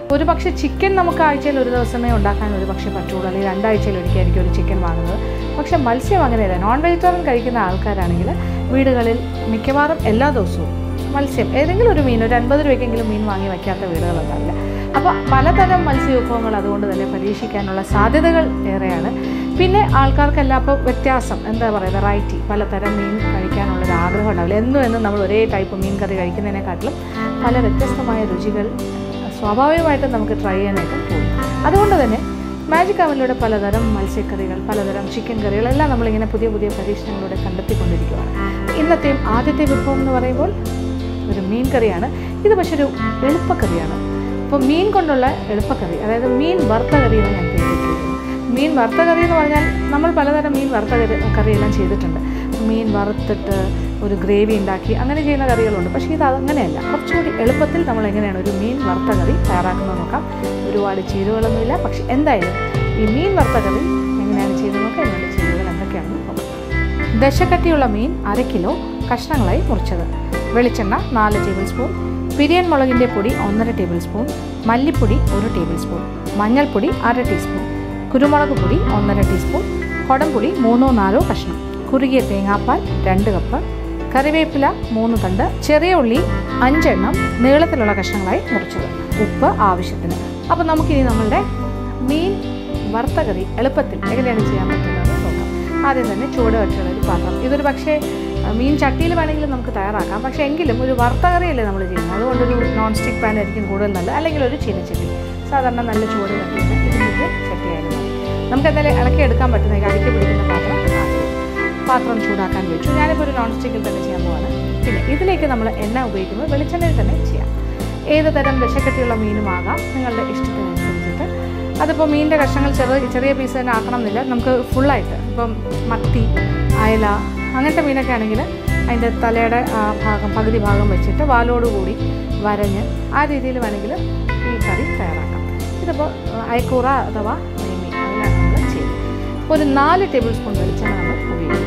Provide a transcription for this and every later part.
ഒരു പക്ഷേ ചിക്കൻ നമുക്ക് ആഴ്ചയിൽ ഒരു ദിവസമേ ഉണ്ടാക്കാൻ ഒരു പക്ഷേ പറ്റുള്ളൂ അല്ലെങ്കിൽ രണ്ടാഴ്ചയിൽ ഒരിക്കലായിരിക്കും ഒരു ചിക്കൻ വാങ്ങുന്നത് പക്ഷേ മത്സ്യം അങ്ങനെയല്ല നോൺ വെജിറ്റേറിയൻ കഴിക്കുന്ന ആൾക്കാരാണെങ്കിൽ വീടുകളിൽ മിക്കവാറും എല്ലാ ദിവസവും മത്സ്യം ഏതെങ്കിലും ഒരു മീൻ ഒരു അൻപത് രൂപയ്ക്കെങ്കിലും മീൻ വാങ്ങി വയ്ക്കാത്ത വീടുകളുണ്ടാവില്ല അപ്പോൾ പലതരം മത്സ്യവിഭവങ്ങൾ അതുകൊണ്ട് തന്നെ പരീക്ഷിക്കാനുള്ള സാധ്യതകൾ ഏറെയാണ് പിന്നെ ആൾക്കാർക്കെല്ലാം അപ്പോൾ വ്യത്യാസം എന്താ പറയുക വെറൈറ്റി പലതരം മീൻ കഴിക്കാനുള്ളൊരു ആഗ്രഹം ഉണ്ടാവില്ല എന്നും എന്നും നമ്മൾ ഒരേ ടൈപ്പ് മീൻ കറി കഴിക്കുന്നതിനെക്കാട്ടിലും പല വ്യത്യസ്തമായ രുചികൾ സ്വാഭാവികമായിട്ടും നമുക്ക് ട്രൈ ചെയ്യാനായിട്ട് തോന്നും അതുകൊണ്ട് തന്നെ മാജിക് അവനിലൂടെ പലതരം മത്സ്യക്കറികൾ പലതരം ചിക്കൻ കറികൾ എല്ലാം നമ്മളിങ്ങനെ പുതിയ പുതിയ പരീക്ഷണങ്ങളിലൂടെ കണ്ടെത്തിക്കൊണ്ടിരിക്കുകയാണ് ഇന്നത്തെയും ആദ്യത്തെ വിഭവം എന്ന് പറയുമ്പോൾ ഒരു മീൻ കറിയാണ് ഇത് പക്ഷെ ഒരു എളുപ്പക്കറിയാണ് അപ്പോൾ മീൻ കൊണ്ടുള്ള എളുപ്പക്കറി അതായത് മീൻ വറുത്ത കറി എന്ന് ഞാൻ കേട്ടിട്ടുണ്ട് മീൻ വറുത്ത കറി എന്ന് പറഞ്ഞാൽ നമ്മൾ പലതരം മീൻ വറുത്ത കറി കറിയെല്ലാം ചെയ്തിട്ടുണ്ട് മീൻ വറുത്തിട്ട് ഒരു ഗ്രേവി ഉണ്ടാക്കി അങ്ങനെ ചെയ്യുന്ന കറികളുണ്ട് പക്ഷേ ഇത് അങ്ങനെയല്ല കുറച്ചുകൂടി എളുപ്പത്തിൽ നമ്മൾ എങ്ങനെയാണ് ഒരു മീൻ വറുത്ത കറി തയ്യാറാക്കുന്നത് നോക്കാം ഒരുപാട് ചേരുവകളൊന്നുമില്ല പക്ഷേ എന്തായാലും ഈ മീൻ വറുത്ത കറി എങ്ങനെയാണ് ചെയ്യുന്നത് നോക്കാം അതിനുള്ള ചേരുവകൾ എന്തൊക്കെയാണെന്ന് നോക്കാം ദശക്കട്ടിയുള്ള മീൻ അര കിലോ കഷ്ണങ്ങളായി മുറിച്ചത് വെളിച്ചെണ്ണ നാല് ടേബിൾ സ്പൂൺ പിരിയൻ മുളകിൻ്റെ പൊടി ഒന്നര ടേബിൾ സ്പൂൺ മല്ലിപ്പൊടി ഒരു ടേബിൾ സ്പൂൺ മഞ്ഞൾപ്പൊടി അര ടീസ്പൂൺ കുരുമുളക് പൊടി ഒന്നര ടീസ്പൂൺ കൊടംപൊടി മൂന്നോ നാലോ കഷ്ണം കുറുകിയ തേങ്ങാപ്പാൽ രണ്ട് കപ്പ് കറിവേപ്പില മൂന്ന് തണ്ട് ചെറിയ ഉള്ളി അഞ്ചെണ്ണം നീളത്തിലുള്ള കഷ്ണങ്ങളായി മുറിച്ചത് ഉപ്പ് ആവശ്യത്തിന് അപ്പോൾ നമുക്കിനി നമ്മളുടെ മീൻ വറുത്ത കറി എളുപ്പത്തിൽ എങ്ങനെയാണ് ചെയ്യാൻ പറ്റുന്നത് നോക്കാം ആദ്യം തന്നെ ചൂട് വെച്ചുള്ള ഒരു പാത്രം ഇതൊരു പക്ഷേ അഹ് മീൻ ചട്ടിയിൽ വേണമെങ്കിലും നമുക്ക് തയ്യാറാക്കാം പക്ഷേ എങ്കിലും ഒരു വറുത്ത കറിയല്ലേ നമ്മൾ ചെയ്യുന്നത് അതുകൊണ്ടൊരു നോൺ സ്റ്റിക്ക് പാൻ ആയിരിക്കും കൂടുതൽ നല്ലത് അല്ലെങ്കിൽ ഒരു ചീനച്ചട്ടി സാധാരണ നല്ല ചൂട് കട്ടിയിട്ട് ഇതിൻ്റെ ചട്ടിയായാലും മതി നമുക്ക് എന്തായാലും ഇളക്കി എടുക്കാൻ പറ്റുന്ന ഈ അടിക്ക് പിടിക്കുന്ന പാത്രം ആദ്യം. പാത്രം ചൂടാക്കാൻ വെച്ചു ഞാനിപ്പോൾ ഒരു നോൺ സ്റ്റിക്കിൽ തന്നെ ചെയ്യാൻ പോവാണ് പിന്നെ ഇതിലേക്ക് നമ്മൾ എണ്ണ ഉപയോഗിക്കുന്നത് വെളിച്ചെണ്ണയിൽ തന്നെ ചെയ്യാം ഏത് തരം വിശക്കട്ടിയുള്ള മീനുമാകാം നിങ്ങളുടെ ഇഷ്ടത്തിനനുസരിച്ചിട്ട് അതിപ്പോൾ മീനിൻ്റെ കഷ്ണങ്ങൾ ചെറിയ ചെറിയ പീസ് തന്നെ ആക്കണം എന്നില്ല നമുക്ക് ഫുള്ളായിട്ട് ഇപ്പം മത്തി അയല അങ്ങനത്തെ മീനൊക്കെ ആണെങ്കിൽ അതിൻ്റെ തലയുടെ ആ ഭാഗം പകുതി ഭാഗം വെച്ചിട്ട് വാലോടുകൂടി വരഞ്ഞ് ആ രീതിയിൽ വേണമെങ്കിൽ ഈ കറി തയ്യാറാക്കാം ഇതിപ്പോൾ അയക്കൂറ അഥവാ നെയ്മീൻ അതിലാണ് നമ്മൾ ചെയ്യുന്നത് അപ്പോൾ ഒരു നാല് ടേബിൾ സ്പൂൺ വെളിച്ചെണ്ണ നമ്മൾ ഉപയോഗിക്കും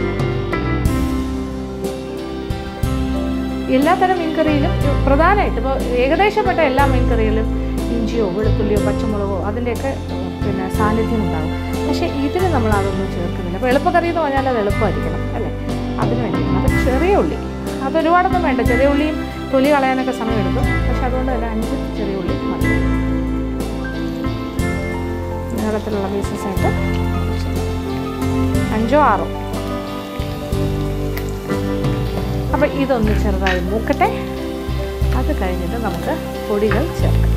എല്ലാ തരം മീൻകറിയിലും പ്രധാനമായിട്ട് ഇപ്പോൾ ഏകദേശപ്പെട്ട എല്ലാ മീൻകറിയിലും ഇഞ്ചിയോ വെളുത്തുള്ളിയോ പച്ചമുളകോ അതിൻ്റെയൊക്കെ ഉം, പിന്നെ സാന്നിധ്യം ഉണ്ടാകും പക്ഷേ ഇതിന് നമ്മൾ അതൊന്നും ചേർക്കുന്നില്ല അപ്പോൾ എളുപ്പക്കറി എന്ന് പറഞ്ഞാൽ അത് എളുപ്പമായിരിക്കണം അല്ലേ അതിന് വേണ്ടിയാണ് അപ്പോൾ ചെറിയ ഉള്ളി അത് ഒരുപാടൊന്നും വേണ്ട ചെറിയ ഉള്ളിയും തൊലി കളയാനൊക്കെ സമയമെടുക്കും പക്ഷെ അതുകൊണ്ട് തന്നെ അഞ്ച് ചെറിയ ഉള്ളി മതി നീളത്തിലുള്ള പീസസ് ആയിട്ട് അഞ്ചോ ആറോ അപ്പോൾ ഇതൊന്ന് ചെറുതായി മൂക്കട്ടെ അത് കഴിഞ്ഞിട്ട് നമുക്ക് പൊടികൾ ചേർക്കാം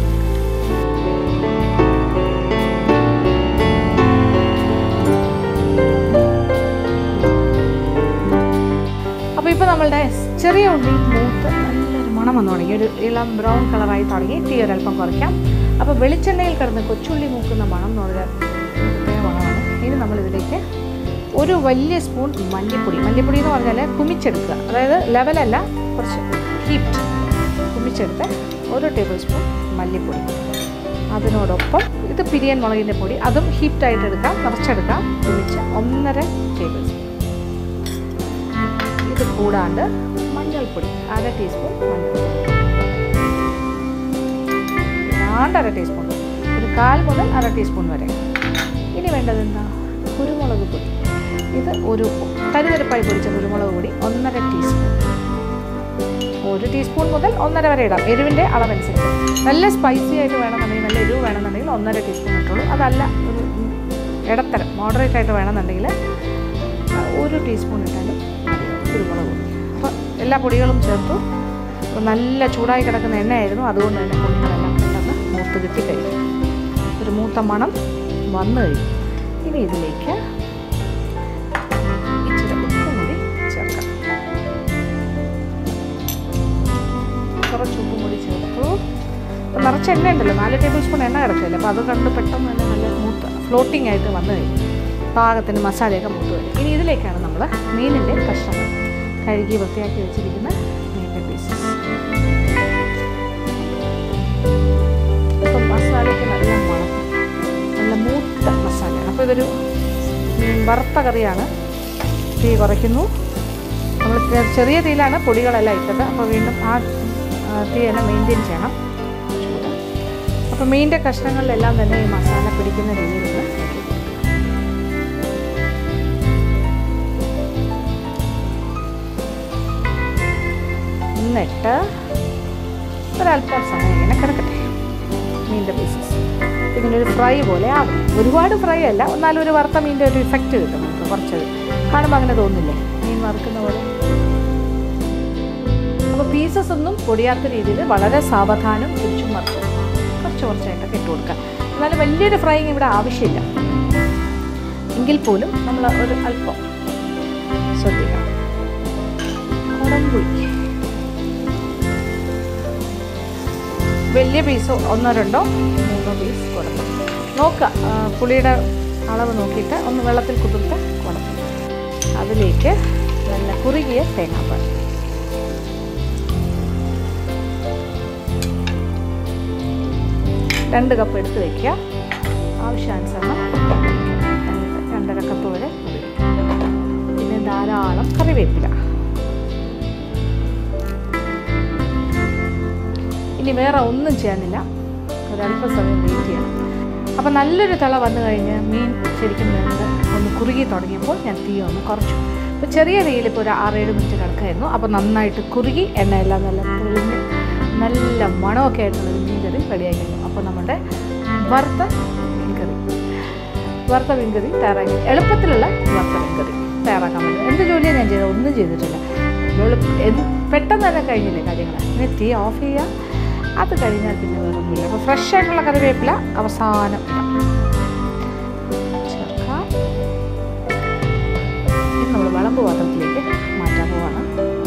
അപ്പോൾ ഇപ്പോൾ നമ്മളുടെ ചെറിയ ഉള്ളി മൂത്ത് നല്ലൊരു മണം വന്നു തുടങ്ങി ഒരു ഇളം ബ്രൗൺ കളറായി തുടങ്ങി തീ ഒരല്പം കുറയ്ക്കാം അപ്പോൾ വെളിച്ചെണ്ണയിൽ കിടന്ന് കൊച്ചുള്ളി മൂക്കുന്ന മണം എന്ന് പറഞ്ഞാൽ പ്രത്യേക മണമാണ് ഇനി നമ്മളിതിലേക്ക് ഒരു വലിയ സ്പൂൺ മല്ലിപ്പൊടി മല്ലിപ്പൊടി എന്ന് പറഞ്ഞാൽ കുമിച്ചെടുക്കുക അതായത് ലെവലല്ല കുറച്ച് ഹീറ്റ് കുമിച്ചെടുത്ത് ഒരു ടേബിൾ സ്പൂൺ മല്ലിപ്പൊടി അതിനോടൊപ്പം ഇത് പിരിയൻ മുളകിൻ്റെ പൊടി അതും ഹീറ്റായിട്ട് എടുക്കാം നിറച്ചെടുക്കാം കുമിച്ച് ഒന്നര ടേബിൾ സ്പൂൺ ഇത് കൂടാണ്ട് മഞ്ഞൾപ്പൊടി അര ടീസ്പൂൺ മഞ്ഞൾപ്പൊടി ഏതാണ്ട് അര ടീസ്പൂൺ ഒരു കാൽ മുതൽ അര ടീസ്പൂൺ വരെ ഇനി വേണ്ടത് എന്താ കുരുമുളക് പൊടി ഇത് ഒരു തരിതരിപ്പായി പൊടിച്ച കുരുമുളക് പൊടി ഒന്നര ടീസ്പൂൺ ഒരു ടീസ്പൂൺ മുതൽ ഒന്നര വരെ ഇടാം എരിവിൻ്റെ അളവനുസരിച്ച് നല്ല സ്പൈസി ആയിട്ട് വേണമെന്നുണ്ടെങ്കിൽ നല്ല എരിവ് വേണമെന്നുണ്ടെങ്കിൽ ഒന്നര ടീസ്പൂൺ ഇട്ടുള്ളൂ അതല്ല ഒരു ഉം, ഇടത്തരം മോഡറേറ്റ് ആയിട്ട് വേണമെന്നുണ്ടെങ്കിൽ ആ, ഒരു ടീസ്പൂൺ ഇട്ടാലും മതിയാവും കുരുമുളക് പൊടി അപ്പോൾ എല്ലാ പൊടികളും ചേർത്തു അപ്പോൾ നല്ല ചൂടായി കിടക്കുന്ന എണ്ണയായിരുന്നു അതുകൊണ്ട് തന്നെ പൊടികളെല്ലാം പെട്ടെന്ന് മൂത്ത് കിട്ടിക്കഴിഞ്ഞു ഒരു മൂത്ത മണം വന്നു കഴിഞ്ഞു ഇനി ഇതിലേക്ക് ഇച്ചിരി ഉപ്പും കൂടി ചേർക്കാം കുറച്ച് ഉപ്പും കൂടി ചേർത്തു അപ്പോൾ നിറച്ച് എണ്ണ ഉണ്ടല്ലോ നാല് ടേബിൾ സ്പൂൺ എണ്ണ കിടക്കില്ല അപ്പോൾ അത് കണ്ട് പെട്ടെന്ന് തന്നെ നല്ല മൂത്ത് ഫ്ലോട്ടിംഗ് ആയിട്ട് വന്നു കഴിഞ്ഞു പാകത്തിന് മസാലയൊക്കെ മൂത്ത് വരും ഇനി ഇതിലേക്കാണ് നമ്മൾ മീനിൻ്റെ കഷ്ണങ്ങൾ കഴുകി വൃത്തിയാക്കി വെച്ചിരിക്കുന്ന മീനിൻ്റെ പീസസ് ഇപ്പം മസാലയ്ക്ക് നല്ല മണം നല്ല മൂത്ത മസാലയാണ് അപ്പോൾ ഇതൊരു ഉം, വറുത്ത കറിയാണ് തീ കുറയ്ക്കുന്നു നമ്മൾ ചെ- ചെറിയ തീയിലാണ് പൊടികളെല്ലാം ഇട്ടത് അപ്പോൾ വീണ്ടും ആ ആ, തീ തന്നെ മെയിൻറ്റെയിൻ ചെയ്യണം ചൂട് അപ്പോൾ മീനിൻ്റെ കഷ്ണങ്ങളിലെല്ലാം തന്നെ ഈ മസാല പിടിക്കുന്ന രീതിയിലുള്ള എന്നിട്ട് ഒരല്പം സമയം ഇങ്ങനെ കിടക്കട്ടെ മീനിൻ്റെ പീസസ് ഇങ്ങനെ ഒരു ഫ്രൈ പോലെ ആവും ഒരുപാട് ഫ്രൈ അല്ല എന്നാലും ഒരു വറുത്ത മീനിൻ്റെ ഒരു ഇഫക്റ്റ് കിട്ടും നമുക്ക് കുറച്ചത് കാണുമ്പോൾ അങ്ങനെ തോന്നില്ലേ മീൻ വറുക്കുന്ന പോലെ അപ്പോൾ പീസസ് ഒന്നും പൊടിയാത്ത രീതിയിൽ വളരെ സാവധാനം തിരിച്ചും മറിച്ച് കുറച്ച് കുറച്ചായിട്ടൊക്കെ ഇട്ട് കൊടുക്കുക എന്നാലും വലിയൊരു ഫ്രൈങ് ഇവിടെ ആവശ്യമില്ല എങ്കിൽ പോലും നമ്മൾ ഒരു അല്പം ശ്രദ്ധിക്കണം കുടംപുളി വലിയ പീസോ ഒന്നോ രണ്ടോ മൂന്നോ പീസ് കുടമ്പുളി നോക്കുക ആ, പുളിയുടെ അളവ് നോക്കിയിട്ട് ഒന്ന് വെള്ളത്തിൽ കുതിർത്ത് കുടമ്പുളി അതിലേക്ക് നല്ല കുറുകിയ തേങ്ങാപ്പാൽ രണ്ട് കപ്പ് എടുത്ത് വയ്ക്കുക ആവശ്യാനുസരണം രണ്ട് രണ്ടര കപ്പ് വരെ ഉപയോഗിക്കുക പിന്നെ ധാരാളം കറിവേപ്പില ഇനി വേറെ ഒന്നും ചെയ്യാനില്ല ഒരല്പസമയം വെയിറ്റ് ചെയ്യണം അപ്പോൾ നല്ലൊരു തിള വന്നു കഴിഞ്ഞ് മീൻ ശരിക്കും വെന്ത് ഒന്ന് കുറുകി തുടങ്ങിയപ്പോൾ ഞാൻ തീ ഒന്ന് കുറച്ചു അപ്പോൾ ചെറിയ തീയിൽ ഇപ്പോൾ ഒരു ആറേഴ് മിനിറ്റ് കിടക്കായിരുന്നു അപ്പോൾ നന്നായിട്ട് കുറുകി എണ്ണയെല്ലാം നല്ല തെളിഞ്ഞ് നല്ല മണമൊക്കെ ആയിട്ടുള്ളൊരു മീൻ കറി റെഡിയായി കഴിഞ്ഞു അപ്പോൾ നമ്മുടെ വറുത്ത മീൻ കറി വറുത്ത മീൻ കറി തയ്യാറാക്കി എളുപ്പത്തിലുള്ള വറുത്ത മീൻ കറി തയ്യാറാക്കാൻ പറ്റും എന്ത് ജോലിയാണ് ഞാൻ ചെയ്തത് ഒന്നും ചെയ്തിട്ടില്ല എളുപ്പ എന്ത് പെട്ടെന്ന് തന്നെ കഴിഞ്ഞില്ലേ കാര്യങ്ങൾ ഇനി തീ ഓഫ് ചെയ്യുക അത് കഴിഞ്ഞാൽ പിന്നെ വേറെ ഒന്നുമില്ല അപ്പോൾ ഫ്രഷ് ആയിട്ടുള്ള കറിവേപ്പില അവസാനം ഇടാം. ചേർക്കാം ഇനി നമ്മൾ വിളമ്പ് പാത്രത്തിലേക്ക് മാറ്റാൻ പോവാണ്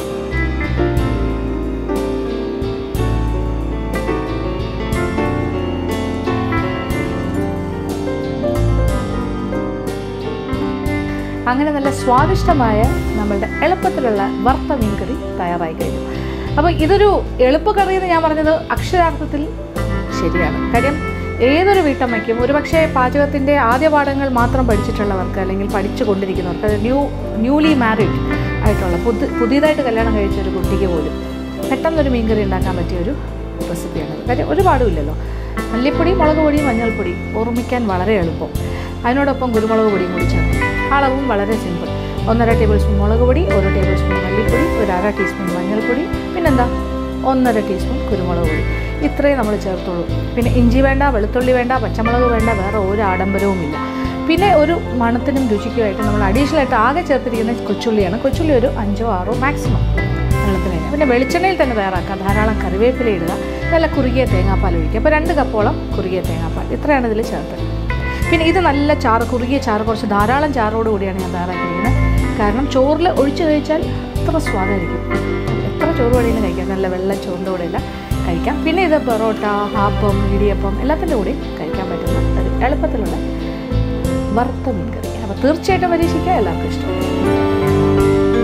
അങ്ങനെ നല്ല സ്വാദിഷ്ടമായ നമ്മളുടെ എളുപ്പത്തിലുള്ള വറുത്ത മീൻ കറി തയ്യാറായി കഴിഞ്ഞു അപ്പോൾ ഇതൊരു എളുപ്പക്കറി എന്ന് ഞാൻ പറഞ്ഞത് അക്ഷരാർത്ഥത്തിൽ ശരിയാണ് കാര്യം ഏതൊരു വീട്ടമ്മയ്ക്കും ഒരുപക്ഷെ പാചകത്തിൻ്റെ ആദ്യ പാഠങ്ങൾ മാത്രം പഠിച്ചിട്ടുള്ളവർക്ക് അല്ലെങ്കിൽ പഠിച്ചു കൊണ്ടിരിക്കുന്നവർക്ക് അത് ന്യൂ ന്യൂലി മാരീഡ് ആയിട്ടുള്ള പുതു പുതിയതായിട്ട് കല്യാണം കഴിച്ച ഒരു കുട്ടിക്ക് പോലും പെട്ടെന്നൊരു മീൻകറി ഉണ്ടാക്കാൻ പറ്റിയ ഒരു റെസിപ്പിയാണ് കാര്യം ഒരുപാടും ഇല്ലല്ലോ മല്ലിപ്പൊടി മുളക് പൊടി മഞ്ഞൾപ്പൊടി ഓർമ്മിക്കാൻ വളരെ എളുപ്പം അതിനോടൊപ്പം കുരുമുളക് പൊടിയും കൂടി ചേർക്കും അളവും വളരെ സിമ്പിൾ ഒന്നര ടേബിൾ സ്പൂൺ മുളക് പൊടി ഒരു ടേബിൾ സ്പൂൺ മല്ലിപ്പൊടി ഒരു അര ടീസ്പൂൺ മഞ്ഞൾപ്പൊടി പിന്നെന്താ ഒന്നര ടീസ്പൂൺ കുരുമുളക് പൊടി ഇത്രയും നമ്മൾ ചേർത്തുള്ളൂ പിന്നെ ഇഞ്ചി വേണ്ട വെളുത്തുള്ളി വേണ്ട പച്ചമുളക് വേണ്ട വേറെ ഒരു ആഡംബരവുമില്ല പിന്നെ ഒരു മണത്തിനും രുചിക്കുമായിട്ട് നമ്മൾ അഡീഷണൽ ആയിട്ട് ആകെ ചേർത്തിരിക്കുന്ന കൊച്ചുള്ളിയാണ് കൊച്ചുള്ളി ഒരു അഞ്ചോ ആറോ മാക്സിമം വെള്ളത്തിന് കഴിഞ്ഞാൽ പിന്നെ വെളിച്ചെണ്ണയിൽ തന്നെ തയ്യാറാക്കാം ധാരാളം കറിവേപ്പില ഇടുക നല്ല കുറുകിയ തേങ്ങാപ്പാൽ ഒഴിക്കുക അപ്പോൾ രണ്ട് കപ്പോളം കുറുകിയ തേങ്ങാപ്പാൽ ഇത്രയാണ് ഇതിൽ ചേർത്തത് പിന്നെ ഇത് നല്ല ചാറ് കുറുകിയ ചാറ് കുറച്ച് ധാരാളം ചാറോട് കൂടിയാണ് ഞാൻ തയ്യാറാക്കിയിരിക്കുന്നത് കാരണം ചോറിൽ ഒഴിച്ച് കഴിച്ചാൽ അത്ര സ്വാദായിരിക്കും എത്ര ചോറ് വേണമെങ്കിലും കഴിക്കാം നല്ല വെള്ള ചോറിൻ്റെ കൂടെ എല്ലാം കഴിക്കാം പിന്നെ ഇത് പൊറോട്ട ഹാപ്പം ഇടിയപ്പം എല്ലാത്തിൻ്റെ കൂടെയും കഴിക്കാൻ പറ്റുന്ന ഒരു എളുപ്പത്തിലുള്ള വറുത്ത മീൻ കറി അപ്പോൾ തീർച്ചയായിട്ടും പരീക്ഷിക്കുക എല്ലാവർക്കും ഇഷ്ടം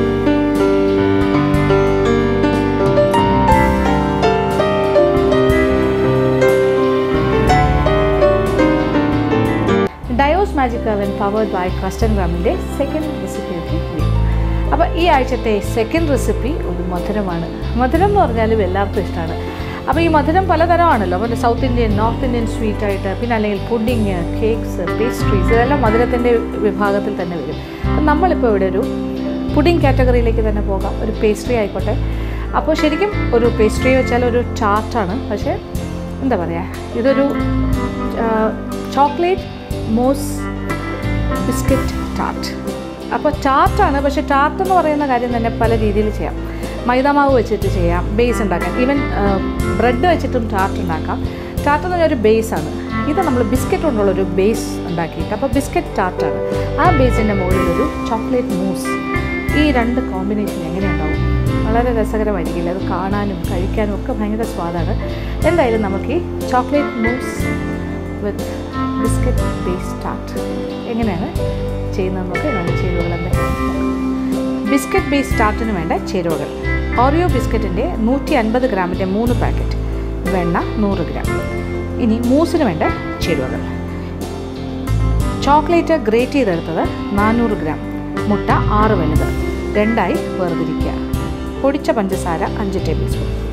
ഡയോസ് മാജിക് അവൻ പവേർഡ് ബൈ ക്രസ്റ്റൻ ഗ്രാമിൻ്റെ സെക്കൻഡ് റെസിപ്പിയൊക്കെ അപ്പോൾ ഈ ആഴ്ചത്തെ സെക്കൻഡ് റെസിപ്പി ഒരു മധുരമാണ് മധുരം എന്ന് പറഞ്ഞാലും എല്ലാവർക്കും ഇഷ്ടമാണ് അപ്പോൾ ഈ മധുരം പലതരമാണല്ലോ അപ്പോൾ south Indian north Indian sweet ആയിട്ട് പിന്നെ അല്ലെങ്കിൽ പുഡിങ് കേക്ക്സ് പേസ്ട്രീസ് ഇതെല്ലാം മധുരത്തിൻ്റെ വിഭാഗത്തിൽ തന്നെ വരും അപ്പം നമ്മളിപ്പോൾ ഇവിടെ ഒരു പുഡിങ് കാറ്റഗറിയിലേക്ക് തന്നെ പോകാം ഒരു പേസ്ട്രി ആയിക്കോട്ടെ അപ്പോൾ ശരിക്കും ഒരു പേസ്ട്രി വെച്ചാൽ ഒരു ചാർട്ടാണ് പക്ഷേ എന്താ പറയുക ഇതൊരു ചോക്ലേറ്റ് മോസ് ബിസ്ക്കറ്റ് ടാർട്ട് അപ്പോൾ ടാർട്ടാണ് പക്ഷേ ടാർട്ട് എന്ന് പറയുന്ന കാര്യം തന്നെ പല രീതിയിൽ ചെയ്യാം മൈദാമാവ് വെച്ചിട്ട് ചെയ്യാം ബേസ് ഉണ്ടാക്കാം ഈവൻ ബ്രെഡ് വെച്ചിട്ടും ടാർട്ട് ഉണ്ടാക്കാം ടാർട്ട് എന്ന് പറഞ്ഞാൽ ഒരു ബേസാണ് ഇത് നമ്മൾ ബിസ്ക്കറ്റ് കൊണ്ടുള്ള ഒരു ബേസ് ഉണ്ടാക്കിയിട്ട് അപ്പോൾ ബിസ്ക്കറ്റ് ടാർട്ടാണ് ആ ബേസിൻ്റെ മുകളിലൊരു ചോക്ലേറ്റ് മൂസ് ഈ രണ്ട് കോമ്പിനേഷൻ എങ്ങനെയുണ്ടാവും വളരെ രസകരമായിരിക്കില്ല അത് കാണാനും കഴിക്കാനും ഒക്കെ ഭയങ്കര സ്വാദാണ് എന്തായാലും നമുക്ക് ഈ chocolate mousse with biscuit base tart എങ്ങനെയാണ് ചെയ്യുന്നത് നമുക്ക് വേണ്ട ചേരുവകൾ എന്തൊക്കെയാണ് ബിസ്ക്കറ്റ് ബേസ് ടാർട്ടിന് വേണ്ട ചേരുവകൾ ഓറിയോ ബിസ്ക്കറ്റിൻ്റെ നൂറ്റി അൻപത് ഗ്രാമിൻ്റെ മൂന്ന് പാക്കറ്റ് വെണ്ണ നൂറ് ഗ്രാം ഇനി മൂസിന് വേണ്ട ചേരുവകൾ ചോക്ലേറ്റ് ഗ്രേറ്റ് ചെയ്തെടുത്തത് നാനൂറ് ഗ്രാം മുട്ട ആറ് വലുത് രണ്ടായി വേർതിരിക്കുക പൊടിച്ച പഞ്ചസാര അഞ്ച് ടേബിൾ സ്പൂൺ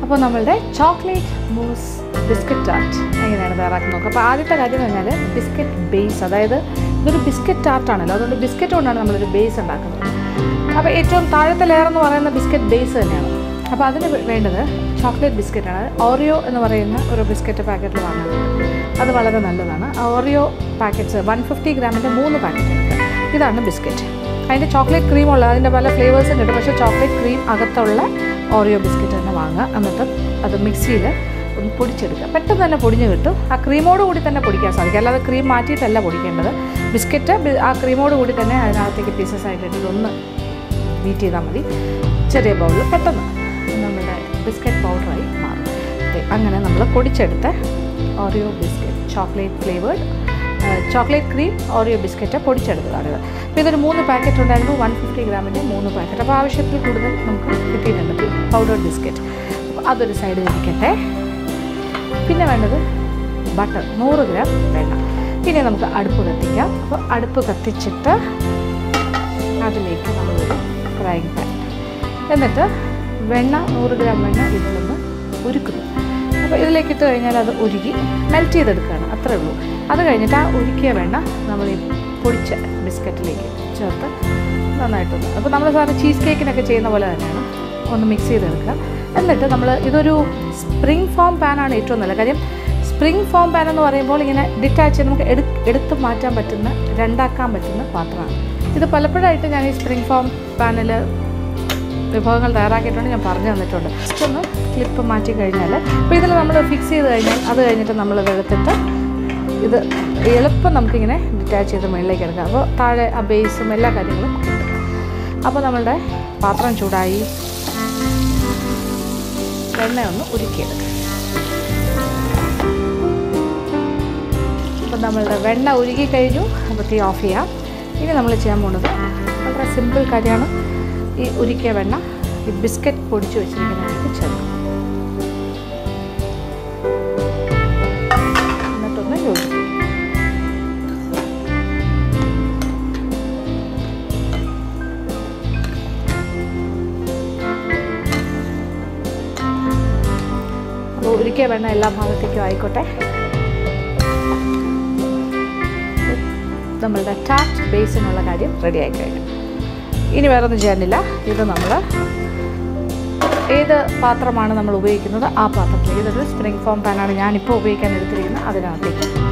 അപ്പോൾ നമ്മളുടെ ചോക്ലേറ്റ് മൂസ് ബിസ്ക്കറ്റ് ടാർട്ട് എങ്ങനെയാണ് തയ്യാറാക്കുന്നത് നോക്കാം അപ്പോൾ ആദ്യത്തെ കാര്യം എന്ന് പറഞ്ഞാൽ ബിസ്ക്കറ്റ് ബേസ് അതായത് ഇതൊരു ബിസ്ക്കറ്റ് ടാർട്ടാണല്ലോ അതുകൊണ്ട് ബിസ്ക്കറ്റ് കൊണ്ടാണ് നമ്മളൊരു ബേസ് ഉണ്ടാക്കുന്നത് അപ്പോൾ ഏറ്റവും താഴത്തെ ലെയർ എന്ന് പറയുന്ന ബിസ്ക്കറ്റ് ബേസ് തന്നെയാണ് അപ്പോൾ അതിന് വേ- വേണ്ടത് ചോക്ലേറ്റ് ബിസ്ക്കറ്റാണ് ഓറിയോ എന്ന് പറയുന്ന ഒരു ബിസ്ക്കറ്റ് പാക്കറ്റിൽ വാങ്ങുന്നത് അത് വളരെ നല്ലതാണ് ആ ഓറിയോ പാക്കറ്റ്സ് വൺ ഫിഫ്റ്റി ഗ്രാമിൻ്റെ മൂന്ന് പാക്കറ്റ് എടുക്കുക ഇതാണ് ബിസ്ക്കറ്റ് അതിൻ്റെ ചോക്ലേറ്റ് ക്രീം ഉള്ള അതിൻ്റെ പല ഫ്ലേവേഴ്സും കിട്ടും പക്ഷേ ചോക്ലേറ്റ് ക്രീം അകത്തുള്ള ഓറിയോ ബിസ്ക്കറ്റ് തന്നെ വാങ്ങുക എന്നിട്ട് അത് മിക്സിയിൽ ഒന്ന് പൊടിച്ചെടുക്കുക പെട്ടെന്ന് തന്നെ പൊടിഞ്ഞ് കിട്ടും ആ ക്രീമോട് കൂടി തന്നെ പൊടിക്കാൻ സാധിക്കും അല്ലാതെ ക്രീം മാറ്റിയിട്ടല്ല പൊടിക്കേണ്ടത് ബിസ്ക്കറ്റ് ബി- ആ ക്രീമോട് കൂടി തന്നെ അതിനകത്തേക്ക് പീസസ് ആയിട്ട് ഇട്ടിട്ട് ഒന്ന് ബീറ്റ് ചെയ്താൽ മതി ചെറിയ ബൗളിൽ പെട്ടെന്ന് നമ്മുടെ ബിസ്ക്കറ്റ് പൗഡറായി മാറും ദേ, അങ്ങനെ നമ്മൾ പൊടിച്ചെടുത്ത Oreo biscuit chocolate flavoured chocolate cream Oreo biscuit പൊടിച്ചെടുത്തതാണിത് അപ്പോൾ ഇതൊരു മൂന്ന് പാക്കറ്റ് ഉണ്ടായിരുന്നു വൺ ഫിഫ്റ്റി ഗ്രാമിൻ്റെ മൂന്ന് പാക്കറ്റ് അപ്പോൾ ആവശ്യത്തിൽ കൂടുതൽ നമുക്ക് കിട്ടിയിട്ടുണ്ട് പൗഡേർഡ് ബിസ്ക്കറ്റ് അപ്പോൾ അതൊരു സൈഡിൽ ഇരിക്കട്ടെ പിന്നെ വേണ്ടത് ബട്ടർ നൂറ് ഗ്രാം വെണ്ണ പിന്നെ നമുക്ക് അടുപ്പ് കത്തിക്കാം അപ്പോൾ അടുപ്പ് കത്തിച്ചിട്ട് അതിലേക്ക് നമ്മളൊരു ഫ്രൈങ് പാൻ എന്നിട്ട് വെണ്ണ നൂറ് ഗ്രാം വെണ്ണ ഇതിലൊന്ന് ഉരുക്കുന്നു അപ്പോൾ ഇതിലേക്ക് ഇട്ട് കഴിഞ്ഞാൽ അത് ഉരുകി മെൽറ്റ് ചെയ്തെടുക്കുകയാണ് അത്രേ ഉള്ളൂ അത് കഴിഞ്ഞിട്ട് ആ ഉരുക്കിയ വെണ്ണ നമ്മൾ ഈ പൊടിച്ച ബിസ്ക്കറ്റിലേക്ക് ചേർത്ത് നന്നായിട്ടൊന്ന് അപ്പോൾ നമ്മൾ സാധാരണ ചീസ് കേക്കിനൊക്കെ ചെയ്യുന്ന പോലെ തന്നെയാണ് ഒന്ന് മിക്സ് ചെയ്തെടുക്കുക എന്നിട്ട് നമ്മൾ ഇതൊരു സ്പ്രിംഗ് ഫോം പാനാണ് ഏറ്റവും നല്ലത് കാര്യം സ്പ്രിംഗ് ഫോം പാൻ എന്ന് പറയുമ്പോൾ ഇങ്ങനെ ഡിറ്റാച്ച് ചെയ്ത് നമുക്ക് എടു എടുത്ത് മാറ്റാൻ പറ്റുന്ന രണ്ടാക്കാൻ പറ്റുന്ന പാത്രമാണ് ഇത് പലപ്പോഴായിട്ട് ഞാൻ ഈ സ്പ്രിംഗ് ഫോം പാനിൽ വിഭവങ്ങൾ തയ്യാറാക്കിയിട്ടുണ്ട് ഞാൻ പറഞ്ഞു തന്നിട്ടുണ്ട് ജസ്റ്റ് ഒന്ന് ക്ലിപ്പ് മാറ്റി കഴിഞ്ഞാൽ അപ്പോൾ ഇതിൽ നമ്മൾ ഫിക്സ് ചെയ്ത് കഴിഞ്ഞാൽ അത് കഴിഞ്ഞിട്ട് നമ്മൾ എടുത്തിട്ട് ഇത് എളുപ്പം നമുക്കിങ്ങനെ ഡിറ്റാച്ച് ചെയ്ത് മുകളിലേക്ക് എടുക്കാം അപ്പോൾ താഴെ ആ ബേസും എല്ലാ കാര്യങ്ങളും കിട്ടും അപ്പോൾ നമ്മളുടെ പാത്രം ചൂടായി എണ്ണ ഒന്ന് ഉരുക്കിയെടുക്കാം അപ്പോൾ നമ്മളുടെ വെണ്ണ ഉരുകി കഴിഞ്ഞു അപ്പോൾ തീ ഓഫ് ചെയ്യാം ഇനി നമ്മൾ ചെയ്യാൻ പോകുന്നത് വളരെ സിമ്പിൾ കാര്യമാണ് ഈ ഉരുക്കിയ വെണ്ണ ഈ ബിസ്ക്കറ്റ് പൊടിച്ച് വെച്ചിരിക്കുന്നതിലേക്ക് ചേർക്കും എന്നിട്ടൊന്ന് യോജിപ്പിക്കും അപ്പോൾ ഉരുക്കിയ വെണ്ണ എല്ലാ ഭാഗത്തേക്കും ആയിക്കോട്ടെ നമ്മളുടെ ടാറ്റ് ബേസിനുള്ള കാര്യം റെഡി ആയി കഴിഞ്ഞു ഇനി വേറെ ഒന്നും ചെയ്യാനില്ല ഇത് നമ്മൾ ഏത് പാത്രമാണ് നമ്മൾ ഉപയോഗിക്കുന്നത് ആ പാത്രത്തിലേക്ക് ഇതൊരു സ്പ്രിംഗ് ഫോം പാനാണ് ഞാനിപ്പോൾ ഉപയോഗിക്കാൻ എടുത്തിരിക്കുന്നത് അതിനകത്തേക്ക് ഇടും.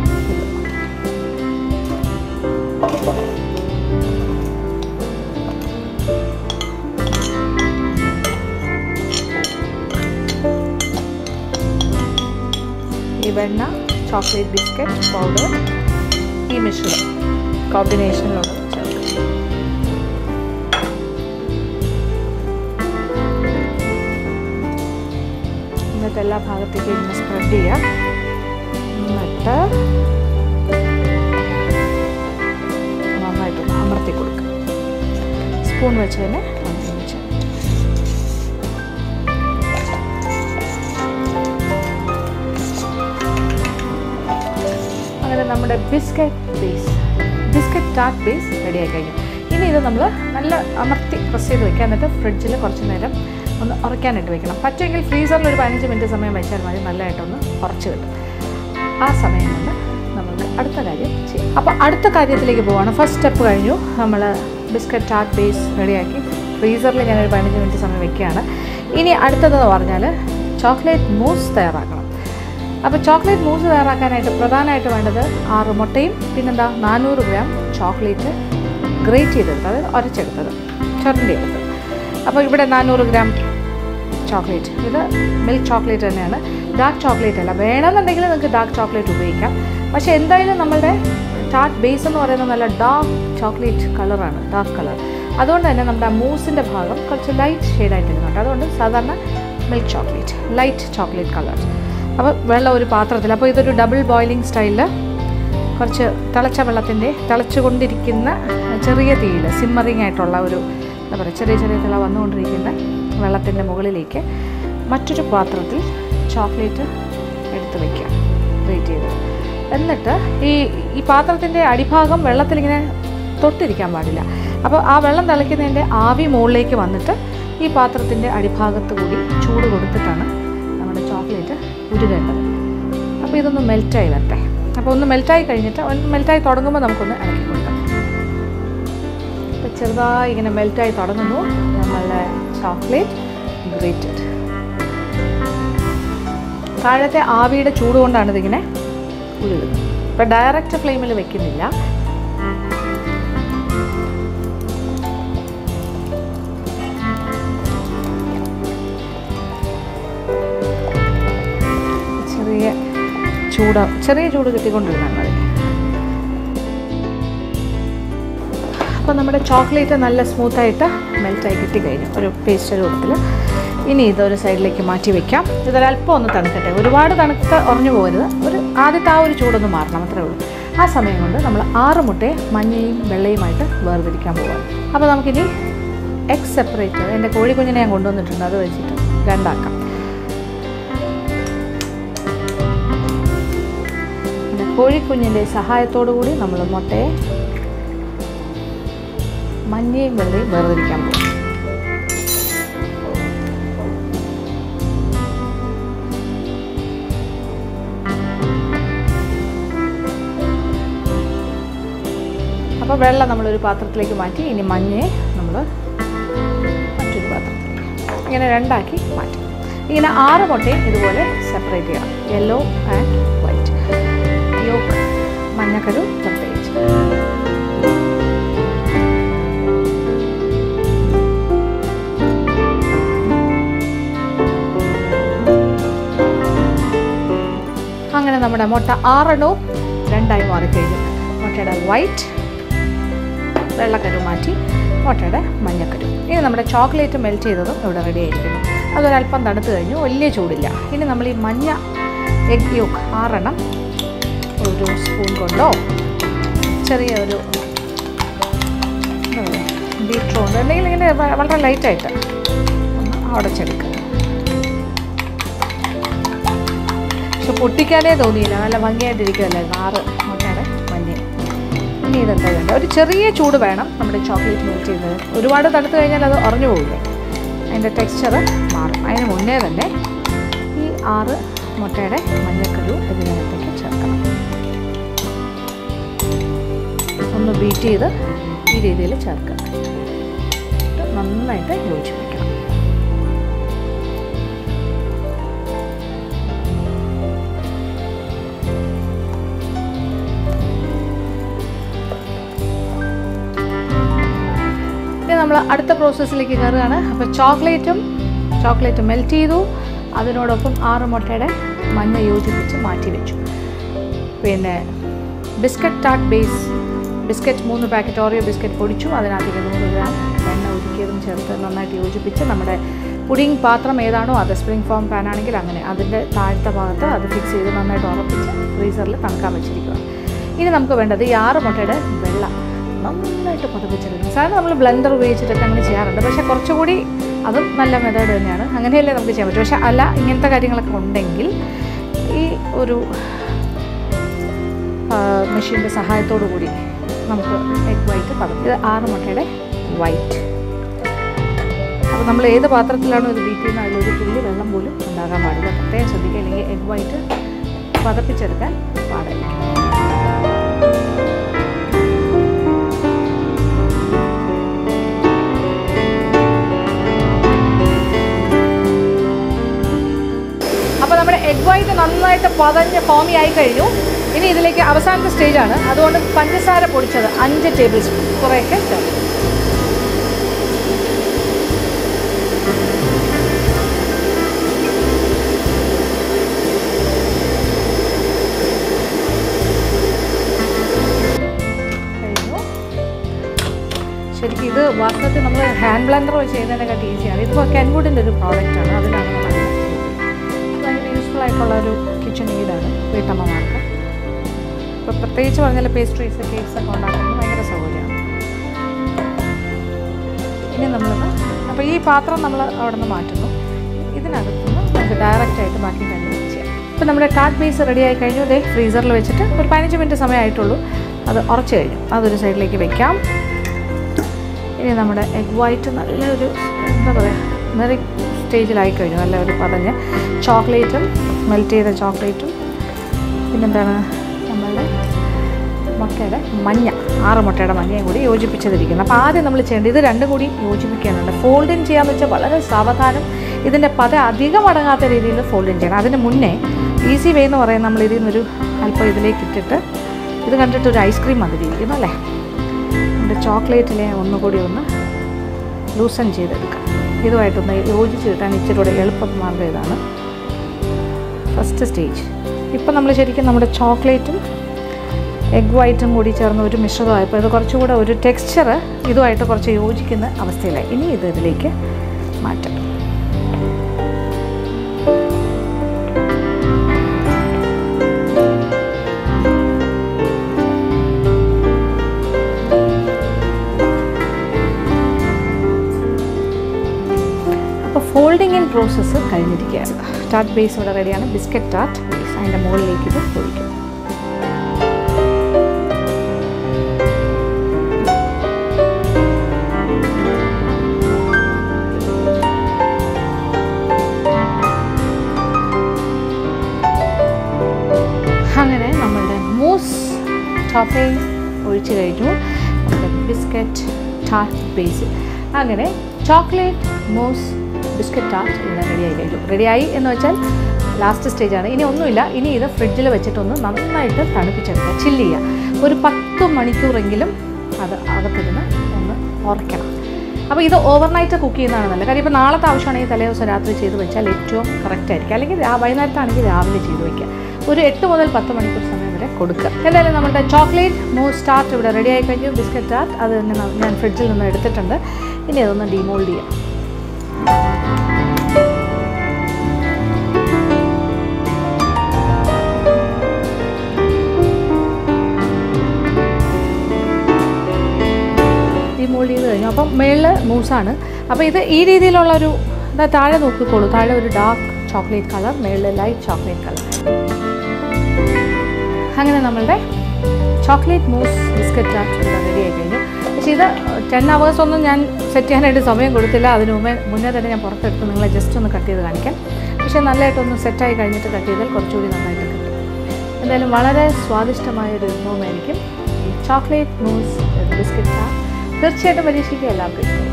ഈ വെണ്ണ ചോക്ലേറ്റ് ബിസ്ക്കറ്റ് പൗഡർ ഈ മിശ്രിതം കോമ്പിനേഷനിലുള്ള ചേർക്കും എന്നിട്ട് എല്ലാ ഭാഗത്തേക്കും ഇങ്ങനെ സ്പ്രെഡ് ചെയ്യാം എന്നിട്ട് നന്നായിട്ടൊന്ന് അമർത്തി കൊടുക്കുക സ്പൂൺ വെച്ച് തന്നെ അമർത്തി വെച്ച് അങ്ങനെ നമ്മുടെ biscuit base biscuit tart base റെഡിയായി കഴിഞ്ഞു ഇനി ഇത് നമ്മൾ നല്ല അമർത്തി പ്രസ് ചെയ്ത് വെക്കുക എന്നിട്ട് ഫ്രിഡ്ജിൽ കുറച്ച് നേരം ഒന്ന് ഉറക്കാനായിട്ട് വെക്കണം പറ്റുമെങ്കിൽ ഫ്രീസറിൽ ഒരു പതിനഞ്ച് മിനിറ്റ് സമയം വെച്ചാൽ മതി നല്ലതായിട്ടൊന്ന് ഉറച്ച് കിട്ടും ആ സമയം കൊണ്ട് നമുക്ക് അടുത്ത കാര്യം ചെയ്യാം അപ്പോൾ അടുത്ത കാര്യത്തിലേക്ക് പോവാണ് ഫസ്റ്റ് സ്റ്റെപ്പ് കഴിഞ്ഞു നമ്മൾ ബിസ്ക്കറ്റ് ടാർട്ട് ബേസ് റെഡിയാക്കി ഫ്രീസറിൽ ഞാനൊരു പതിനഞ്ച് മിനിറ്റ് സമയം വെക്കുകയാണ് ഇനി അടുത്തതെന്ന് പറഞ്ഞാൽ ചോക്ലേറ്റ് മൂസ് തയ്യാറാക്കണം അപ്പോൾ ചോക്ലേറ്റ് മൂസ് തയ്യാറാക്കാനായിട്ട് പ്രധാനമായിട്ട് വേണ്ടത് ആറ് മുട്ടയും പിന്നെന്താ നാനൂറ് ഗ്രാം ചോക്ലേറ്റ് ഗ്രേറ്റ് ചെയ്തെടുത്തത് അതായത് ഉരച്ചെടുത്തത് ചുരണ്ടി എടുത്തത് അപ്പോൾ ഇവിടെ നാനൂറ് ഗ്രാം ചോക്ലേറ്റ് ഇത് മിൽക്ക് ചോക്ലേറ്റ് തന്നെയാണ് ഡാർക്ക് ചോക്ലേറ്റ് അല്ല വേണമെന്നുണ്ടെങ്കിൽ നിങ്ങൾക്ക് ഡാർക്ക് ചോക്ലേറ്റ് ഉപയോഗിക്കാം പക്ഷേ എന്തായാലും നമ്മളുടെ ടാർട്ട് ബേസ് എന്ന് പറയുന്നത് നല്ല ഡാർക്ക് ചോക്ലേറ്റ് കളറാണ് ഡാർക്ക് കളർ അതുകൊണ്ട് തന്നെ നമ്മുടെ ആ മൂസിൻ്റെ ഭാഗം കുറച്ച് ലൈറ്റ് ഷെയ്ഡായിട്ട് ഇരുന്നുണ്ട് അതുകൊണ്ട് സാധാരണ milk chocolate light chocolate colour അപ്പോൾ വെള്ളം ഒരു പാത്രത്തിൽ അപ്പോൾ ഇതൊരു ഡബിൾ ബോയിലിംഗ് സ്റ്റൈലിൽ കുറച്ച് തിളച്ച വെള്ളത്തിൻ്റെ തിളച്ചുകൊണ്ടിരിക്കുന്ന ചെറിയ തീയിൽ സിമ്മറിങ് ആയിട്ടുള്ള ഒരു എന്താ പറയുക ചെറിയ ചെറിയ തിള വന്നുകൊണ്ടിരിക്കുന്ന വെള്ളത്തിൻ്റെ മുകളിലേക്ക് മറ്റൊരു പാത്രത്തിൽ ചോക്ലേറ്റ് എടുത്ത് വയ്ക്കുക ഗ്രേറ്റ് ചെയ്ത് എന്നിട്ട് ഈ ഈ പാത്രത്തിൻ്റെ അടിഭാഗം വെള്ളത്തിലിങ്ങനെ തൊട്ടിരിക്കാൻ പാടില്ല അപ്പോൾ ആ വെള്ളം തിളയ്ക്കുന്നതിൻ്റെ ആവി മുകളിലേക്ക് വന്നിട്ട് ഈ പാത്രത്തിൻ്റെ അടിഭാഗത്ത് കൂടി ചൂട് കൊടുത്തിട്ടാണ് നമ്മുടെ ചോക്ലേറ്റ് ഉരുകേണ്ടത് അപ്പോൾ ഇതൊന്ന് മെൽറ്റായി വരട്ടെ അപ്പോൾ ഒന്ന് മെൽറ്റായി കഴിഞ്ഞിട്ട് ഒന്ന് മെൽറ്റായി തുടങ്ങുമ്പോൾ നമുക്കൊന്ന് ഇളക്കി കൊടുക്കാം അപ്പോൾ ചെറുതായി ഇങ്ങനെ മെൽറ്റായി തുടങ്ങുന്നു നമ്മളുടെ ചോക്ലേറ്റ് ഗ്രേറ്റഡ് താഴത്തെ ആവിയുടെ ചൂട് കൊണ്ടാണ് ഇതിങ്ങനെ ഉരുകുന്നത് ഇപ്പോൾ ഡയറക്റ്റ് ഫ്ലെയിമിൽ വെക്കുന്നില്ല ചെറിയ ചൂട് ചെറിയ ചൂട് കിട്ടിക്കൊണ്ടിരുന്നാൽ മതി അപ്പോൾ നമ്മുടെ ചോക്ലേറ്റ് നല്ല സ്മൂത്തായിട്ട് മെൽറ്റായി കിട്ടിക്കഴിഞ്ഞു ഒരു പേസ്റ്റ് രൂപത്തിൽ ഇനി ഇതൊരു സൈഡിലേക്ക് മാറ്റി വെക്കാം ഇതൊരല്പം ഒന്ന് തണുക്കട്ടെ ഒരുപാട് തണുത്ത് ഉറഞ്ഞു പോകരുത് ഒരു ആദ്യത്തെ ആ ഒരു ചൂടൊന്ന് മാറണം അത്രേ ഉള്ളൂ ആ സമയം കൊണ്ട് നമ്മൾ ആറ് മുട്ടയെ മഞ്ഞയും വെള്ളയുമായിട്ട് വേർതിരിക്കാൻ പോകാം അപ്പോൾ നമുക്കിനി എഗ് സെപ്പറേറ്റ് എൻ്റെ കോഴിക്കുഞ്ഞിനെ ഞാൻ കൊണ്ടുവന്നിട്ടുണ്ട് അത് വെച്ചിട്ട് രണ്ടാക്കാം പിന്നെ കോഴിക്കുഞ്ഞിൻ്റെ സഹായത്തോടു കൂടി നമ്മൾ മുട്ടയെ മഞ്ഞയും വെള്ളയും വേർതിരിക്കാൻ പോകും അപ്പോൾ വെള്ളം നമ്മളൊരു പാത്രത്തിലേക്ക് മാറ്റി ഇനി മഞ്ഞയെ നമ്മൾ മറ്റൊരു പാത്രത്തിലേക്ക് ഇങ്ങനെ രണ്ടാക്കി മാറ്റി ഇങ്ങനെ ആറ് മുട്ടയും ഇതുപോലെ സെപ്പറേറ്റ് ചെയ്യണം യെല്ലോ ആൻഡ് വൈറ്റ് യോക്ക് മഞ്ഞക്കരു പ്രത്യേകിച്ച് അങ്ങനെ നമ്മുടെ മുട്ട ആറെണ്ണവും രണ്ടായി മാറിക്കഴിഞ്ഞു മുട്ടയുടെ വൈറ്റ് വെള്ളക്കരു മാറ്റി മുട്ടയുടെ മഞ്ഞക്കരു ഇനി നമ്മുടെ ചോക്ലേറ്റ് മെൽറ്റ് ചെയ്തതും ഇവിടെ റെഡി ആയിരിക്കുന്നു അതൊരല്പം തണുത്ത് കഴിഞ്ഞു വലിയ ചൂടില്ല ഇനി നമ്മൾ ഈ മഞ്ഞ എഗ് യോക്ക് ആറെണ്ണം ഒരു സ്പൂൺ കൊണ്ടോ ചെറിയ ഒരു ബീറ്റർ കൊണ്ട് എന്തെങ്കിലും ഇങ്ങനെ വ- വളരെ ലൈറ്റായിട്ട് ഒന്ന് ഉടച്ചെടുക്കുക പക്ഷെ പൊട്ടിക്കാനേ തോന്നിയില്ല നല്ല ഭംഗിയായിട്ടിരിക്കുമല്ലായിരുന്നു ആറ് മുട്ടയുടെ മഞ്ഞ ഇനി ഇതെന്താ വേണ്ട ഒരു ചെറിയ ചൂട് വേണം നമ്മുടെ ചോക്ലേറ്റ് മെൽറ്റ് ചെയ്യുന്നത് ഒരുപാട് തണുത്ത് കഴിഞ്ഞാൽ അത് ഉറഞ്ഞു പോകില്ലേ അതിൻ്റെ ടെക്സ്ചർ മാറും അതിന് മുന്നേ തന്നെ ഈ ആറ് മുട്ടയുടെ മഞ്ഞക്കരു ഇതിനകത്തേക്ക് ചേർക്കണം ഒന്ന് ബീറ്റ് ചെയ്ത് ഈ രീതിയിൽ ചേർക്കുക എന്നിട്ട് നന്നായിട്ട് യോജിപ്പിക്കണം ഇനി നമ്മൾ അടുത്ത പ്രോസസ്സിലേക്ക് കയറുകയാണ് അപ്പോൾ ചോക്ലേറ്റും ചോക്ലേറ്റ് മെൽറ്റ് ചെയ്തു അതിനോടൊപ്പം ആറ് മുട്ടയുടെ മഞ്ഞ യോജിപ്പിച്ച് മാറ്റി വെച്ചു പിന്നെ ബിസ്ക്കറ്റ് ടാർട്ട് ബേസ് ബിസ്ക്കറ്റ് മൂന്ന് പാക്കറ്റ് ഓറിയോ ബിസ്ക്കറ്റ് പൊടിച്ചു അതിനകത്തേക്ക് നൂറ് ഗ്രാം എണ്ണ ഉരുക്കിയതും ചേർത്ത് നന്നായിട്ട് യോജിപ്പിച്ച് നമ്മുടെ പുഡിംഗ് പാത്രം ഏതാണോ അത് സ്പ്രിംഗ് ഫോം പാൻ ആണെങ്കിൽ അങ്ങനെ അതിൻ്റെ താഴത്തെ ഭാഗത്ത് അത് ഫിക്സ് ചെയ്ത് നന്നായിട്ട് ഉറപ്പിച്ച് ഫ്രീസറിൽ തണുക്കാൻ വെച്ചിരിക്കുക ഇനി നമുക്ക് വേണ്ടത് ഈ ആറ് മുട്ടയുടെ വെള്ള നന്നായിട്ട് പതപ്പിച്ചെടുക്കണം സാധാരണ നമ്മൾ ബ്ലെൻഡർ ഉപയോഗിച്ചിട്ടൊക്കെ അങ്ങനെ ചെയ്യാറുണ്ട് പക്ഷേ കുറച്ചുകൂടി അതും നല്ല മെത്തേഡ് തന്നെയാണ് അങ്ങനെയല്ലേ നമുക്ക് ചെയ്യാൻ പറ്റും പക്ഷേ അല്ല ഇങ്ങനത്തെ കാര്യങ്ങളൊക്കെ ഉണ്ടെങ്കിൽ ഈ ഒരു മെഷീൻ്റെ സഹായത്തോടു കൂടി നമുക്ക് എഗ് വൈറ്റ് പതം ഇത് ആറ് മുട്ടയുടെ വൈറ്റ് അപ്പോൾ നമ്മൾ ഏത് പാത്രത്തിലാണോ ഇത് ബീറ്റ് ചെയ്യുന്നത് അതിലൊരു തുള്ളി വെള്ളം പോലും ഉണ്ടാകാൻ പാടില്ല പ്രത്യേകം ശ്രദ്ധിക്കുക അല്ലെങ്കിൽ എഗ് വൈറ്റ് പതപ്പിച്ചെടുക്കാൻ പാടില്ല അപ്പോൾ നമ്മുടെ എഗ് വൈറ്റ് നന്നായിട്ട് പതഞ്ഞ് ഫോമി ആയി കഴിഞ്ഞു ഇനി ഇതിലേക്ക് അവസാനത്തെ സ്റ്റേജാണ് അതുകൊണ്ട് പഞ്ചസാര പൊടിച്ചത് അഞ്ച് ടേബിൾ സ്പൂൺ കുറേയൊക്കെ ചേർക്കും കഴിഞ്ഞു ശരിക്കും ഇത് വാസ്തവത്തിൽ നമ്മൾ ഹാൻഡ് ബ്ലെൻഡർ വെച്ച് ചെയ്യുന്നതിനെക്കാട്ടി ഈസിയാണ് ഇതിപ്പോൾ കെൻവുഡിൻ്റെ ഒരു പ്രോഡക്റ്റാണ് അതിലാണ് നമ്മൾ ഭയങ്കര യൂസ്ഫുൾ ആയിട്ടുള്ള ഒരു കിച്ചൺ എയ്ഡാണ് വീട്ടമ്മമാർക്ക് ഇപ്പോൾ പ്രത്യേകിച്ച് പറഞ്ഞാൽ പേസ്ട്രീസ് കേക്ക്സ് ഒക്കെ ഉണ്ടാക്കുന്നത് ഭയങ്കര സൗകര്യമാണ് ഇനി നമ്മളത് അപ്പോൾ ഈ പാത്രം നമ്മൾ അവിടെ നിന്ന് മാറ്റുന്നു ഇതിനകത്തുനിന്ന് നമുക്ക് ഡയറക്റ്റ് ആയിട്ട് ബാക്കി കാര്യങ്ങൾ ചെയ്യാം ഇപ്പോൾ നമ്മുടെ ടാർട്ട് ബേസ് റെഡി ആയി കഴിഞ്ഞു ഇതേ ഫ്രീസറിൽ വെച്ചിട്ട് ഒരു പതിനഞ്ച് മിനിറ്റ് സമയമായിട്ടുള്ളൂ അത് ഉറച്ച് കഴിഞ്ഞു അതൊരു സൈഡിലേക്ക് വെക്കാം ഇനി നമ്മുടെ എഗ് വൈറ്റ് നല്ലൊരു എന്താ പറയുക നിറി സ്റ്റേജിലായി കഴിഞ്ഞു നല്ല ഒരു പതഞ്ഞ് ചോക്ലേറ്റും മെൽറ്റ് ചെയ്ത ചോക്ലേറ്റും പിന്നെന്താണ് നമ്മളുടെ മുട്ടയുടെ മഞ്ഞ ആറ് മുട്ടയുടെ മഞ്ഞയും കൂടി യോജിപ്പിച്ചതിരിക്കുന്നു അപ്പോൾ ആദ്യം നമ്മൾ ചെയ്യേണ്ടത് ഇത് രണ്ടും കൂടി യോജിപ്പിക്കാനുണ്ട് ഫോൾഡിൻ ചെയ്യാന്ന് വെച്ചാൽ വളരെ സാവധാനം ഇതിൻ്റെ പത അധികം അടങ്ങാത്ത രീതിയിൽ ഫോൾഡിൻ ചെയ്യണം അതിന് മുന്നേ ഈസി വേ എന്ന് പറയുന്നത് നമ്മൾ ഇതിൽ നിന്നൊരു അല്പം ഇതിലേക്ക് ഇട്ടിട്ട് ഇത് കണ്ടിട്ട് ഒരു ഐസ്ക്രീം മതിരിയിരിക്കുന്നു അല്ലേ നമ്മുടെ ചോക്ലേറ്റിനെ ഒന്നുകൂടി ഒന്ന് ലൂസൺ ചെയ്തെടുക്കാം ഇതുമായിട്ടൊന്ന് യോജിച്ച് കിട്ടാൻ ഇച്ചിരി കൂടെ എളുപ്പം മാർഗം ഇതാണ് ഫസ്റ്റ് സ്റ്റേജ് ഇപ്പം നമ്മൾ ശരിക്കും നമ്മുടെ ചോക്ലേറ്റും എഗ് വൈറ്റും കൂടി ചേർന്ന് ഒരു മിശ്രിതമായപ്പോൾ ഇത് കുറച്ചുകൂടെ ഒരു ടെക്സ്ചർ ഇതുമായിട്ട് കുറച്ച് യോജിക്കുന്ന അവസ്ഥയിലായി ഇനി ഇത് ഇതിലേക്ക് മാറ്റാം അപ്പോൾ ഫോൾഡിങ് ഇൻ പ്രോസസ്സ് കഴിഞ്ഞിരിക്കുകയാണ് ടാർട്ട് ബേസ് ഇവിടെ റെഡിയാണ് ബിസ്ക്കറ്റ് ടാർട്ട് ബേസ് അതിൻ്റെ മുകളിലേക്ക് ഇത് ഒഴിക്കും അങ്ങനെ നമ്മളുടെ മൂസ് ടോപ്പിംഗ് ഒഴിച്ച് കഴിഞ്ഞു നമ്മുടെ ബിസ്ക്കറ്റ് ടാർട്ട് ബേസ് അങ്ങനെ ചോക്ലേറ്റ് മൂസ് ബിസ്ക്കറ്റ് ടാർട്ട് ഇവിടെ റെഡിയായി കഴിഞ്ഞു റെഡിയായി എന്ന് വെച്ചാൽ ലാസ്റ്റ് സ്റ്റേജാണ് ഇനി ഒന്നുമില്ല ഇനി ഇത് ഫ്രിഡ്ജിൽ വെച്ചിട്ടൊന്ന് നന്നായിട്ട് തണുപ്പിച്ചെടുക്കുക ചില്ല് ചെയ്യുക ഒരു പത്ത് മണിക്കൂറെങ്കിലും അത് അകത്തിരുന്ന് ഒന്ന് ഉറയ്ക്കണം അപ്പോൾ ഇത് ഓവർനൈറ്റ് കുക്ക് ചെയ്യുന്നതാണ് നല്ലത് കാര്യം ഇപ്പോൾ നാളത്തെ ആവശ്യമാണെങ്കിൽ തലേ ദിവസം രാത്രി ചെയ്ത് വെച്ചാൽ ഏറ്റവും കറക്റ്റ് ആയിരിക്കും അല്ലെങ്കിൽ രാ- വൈകുന്നേരത്താണെങ്കിൽ രാവിലെ ചെയ്ത് വയ്ക്കുക ഒരു എട്ട് മുതൽ പത്ത് മണിക്കൂർ സമയം വരെ കൊടുക്കുക എന്തായാലും നമ്മുടെ ചോക്ലേറ്റ് മൂസ് ടാർട്ട് ഇവിടെ റെഡി ആയി കഴിഞ്ഞു ബിസ്ക്കറ്റ് ടാർട്ട് അത് തന്നെ ന- ഞാൻ ഫ്രിഡ്ജിൽ നിന്ന് എടുത്തിട്ടുണ്ട് ഇനി അതൊന്ന് ഡിമോൾഡ് ചെയ്യാം ഡിമോൾഡ് ചെയ്ത് കഴിഞ്ഞു അപ്പം മേളിൽ മൂസാണ് അപ്പോൾ ഇത് ഈ രീതിയിലുള്ള ഒരു ഇതാ താഴെ നോക്കിക്കോളൂ താഴെ ഒരു ഡാർക്ക് ചോക്ലേറ്റ് കളർ മേളിൽ ലൈറ്റ് ചോക്ലേറ്റ് കളർ അങ്ങനെ നമ്മളുടെ ചോക്ലേറ്റ് മൂസ് ബിസ്ക്കറ്റ് ടാർട്ട് ഇവിടെ റെഡി ആയി കഴിഞ്ഞു പക്ഷേ ഇത് ടെൻ അവേഴ്സ് ഒന്നും ഞാൻ സെറ്റ് ചെയ്യാനായിട്ട് സമയം കൊടുത്തില്ല അതിന് മുമ്പേ മുന്നേ തന്നെ ഞാൻ പുറത്തെടുത്ത് നിങ്ങളെ ജസ്റ്റ് ഒന്ന് കട്ട് ചെയ്ത് കാണിക്കാം പക്ഷേ നല്ലതായിട്ടൊന്ന് സെറ്റായി കഴിഞ്ഞിട്ട് കട്ട് ചെയ്താൽ കുറച്ചുകൂടി നന്നായിട്ട് കിട്ടും എന്തായാലും വളരെ സ്വാദിഷ്ടമായ ഒരു വിഭവമായിരിക്കും ഈ ചോക്ലേറ്റ് മൂസ് ബിസ്ക്കറ്റ് ടാർട്ട് തീർച്ചയായിട്ടും പരീക്ഷിക്കുക എല്ലാവർക്കും ഇഷ്ടം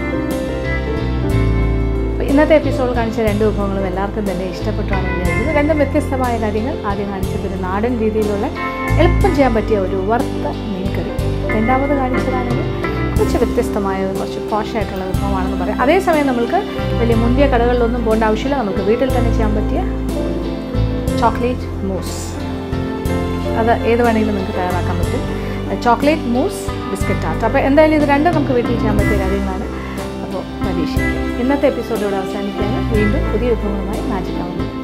അപ്പോൾ ഇന്നത്തെ എപ്പിസോഡ് കാണിച്ച രണ്ട് വിഭവങ്ങളും എല്ലാവർക്കും തന്നെ ഇഷ്ടപ്പെട്ടാണെന്ന് വിചാരിക്കുന്നു രണ്ടും വ്യത്യസ്തമായ കാര്യങ്ങൾ ആദ്യം കാണിച്ചത് ഒരു നാടൻ രീതിയിലുള്ള എളുപ്പം ചെയ്യാൻ പറ്റിയ ഒരു വറുത്ത മീൻ കറി രണ്ടാമത് കാണിച്ചതാണെങ്കിൽ കുറച്ച് വ്യത്യസ്തമായ കുറച്ച് പോഷായിട്ടുള്ള വിഭവമാണെന്ന് പറയാം അതേസമയം നമ്മൾക്ക് വലിയ മുന്തിയ കടകളിലൊന്നും പോകേണ്ട ആവശ്യമില്ല നമുക്ക് വീട്ടിൽ തന്നെ ചെയ്യാൻ പറ്റിയ ചോക്ലേറ്റ് മൂസ് അത് ഏത് വേണമെങ്കിലും നിങ്ങൾക്ക് തയ്യാറാക്കാൻ പറ്റും ചോക്ലേറ്റ് മൂസ് ബിസ്ക്കറ്റ് ടാർട്ട് അപ്പോൾ എന്തായാലും ഇത് രണ്ടും നമുക്ക് വീട്ടിൽ ചെയ്യാൻ പറ്റിയ കാര്യങ്ങളാണ് അപ്പോൾ പരീക്ഷിക്കുക ഇന്നത്തെ എപ്പിസോഡ് ഇവിടെ അവസാനിക്കുകയാണ് വീണ്ടും പുതിയ വിഭവങ്ങളുമായി മാജിക്കാവുന്നു